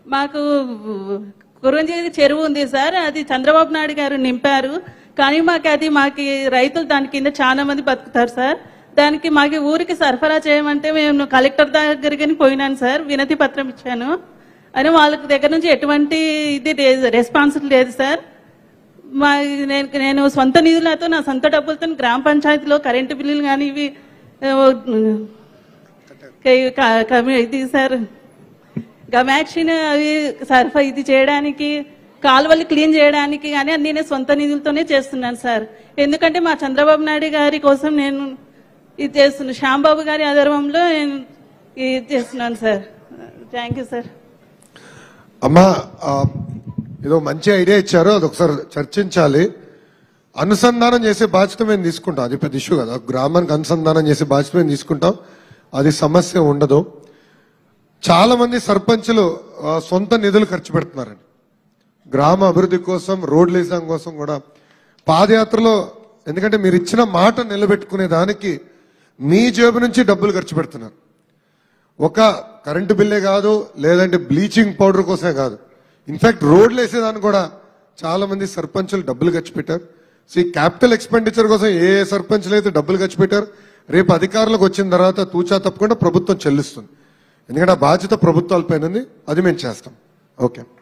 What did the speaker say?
మాకు కురంజీ చెరువు ఉంది సార్ అది చంద్రబాబు నాయుడు గారు నింపారు కానీ మాకు అది మాకు రైతులు దాని కింద చాలా మంది బతుకుతారు సార్ దానికి మాకు ఊరికి సరఫరా చేయమంటే మేము కలెక్టర్ దగ్గరికి పోయినాను సార్ వినతి పత్రం ఇచ్చాను అని వాళ్ళకి దగ్గర నుంచి ఎటువంటి ఇది లేదు రెస్పాన్స్ లేదు సార్ మా నేను నేను సొంత నిధులతో నా సొంత డబ్బులతో గ్రామ పంచాయతీలో కరెంటు బిల్లులు కానీ ఇవి ఆ, క- క- కమి- ఇది సార్ గమాక్సిన్ అవి సరఫరా ఇది చేయడానికి కాలువలు క్లీన్ చేయడానికి కానీ అన్ని నేను సొంత నిధులతోనే చేస్తున్నాను సార్ ఎందుకంటే మా చంద్రబాబు నాయుడు గారి కోసం నేను ఇది చేస్తున్నాను శ్యాంబాబు గారి ఆధారంలో నేను ఇది చేస్తున్నాను సార్ థ్యాంక్ యూ సార్ అమ్మా ఆ, ఏదో మంచి ఐడియా ఇచ్చారు అది ఒకసారి చర్చించాలి అనుసంధానం చేసే బాధ్యత మేము తీసుకుంటాం అది పెద్ద ఇష్యూ కదా గ్రామానికి అనుసంధానం చేసే బాధ్యత మేము తీసుకుంటాం అది సమస్య ఉండదు చాలా మంది సర్పంచులు ఆ, సొంత నిధులు ఖర్చు పెడుతున్నారండి గ్రామ అభివృద్ధి కోసం రోడ్లు వేసాం కోసం కూడా పాదయాత్రలో ఎందుకంటే మీరు ఇచ్చిన మాట నిలబెట్టుకునే దానికి మీ జేబు నుంచి డబ్బులు ఖర్చు పెడుతున్నారు ఒక కరెంటు బిల్లే కాదు లేదంటే బ్లీచింగ్ పౌడర్ కోసమే కాదు ఇన్ఫాక్ట్ రోడ్లు వేసేదాన్ని కూడా చాలా మంది సర్పంచులు డబ్బులు ఖర్చు పెట్టారు సో ఈ క్యాపిటల్ ఎక్స్పెండిచర్ కోసం ఏ ఏ సర్పంచ్లు అయితే డబ్బులు ఖర్చు పెట్టారు రేపు అధికారులకు వచ్చిన తర్వాత తూచా తప్పకుండా ప్రభుత్వం చెల్లిస్తుంది ఎందుకంటే ఆ బాధ్యత ప్రభుత్వాలపైన ఉంది అది మేము చేస్తాం ఓకే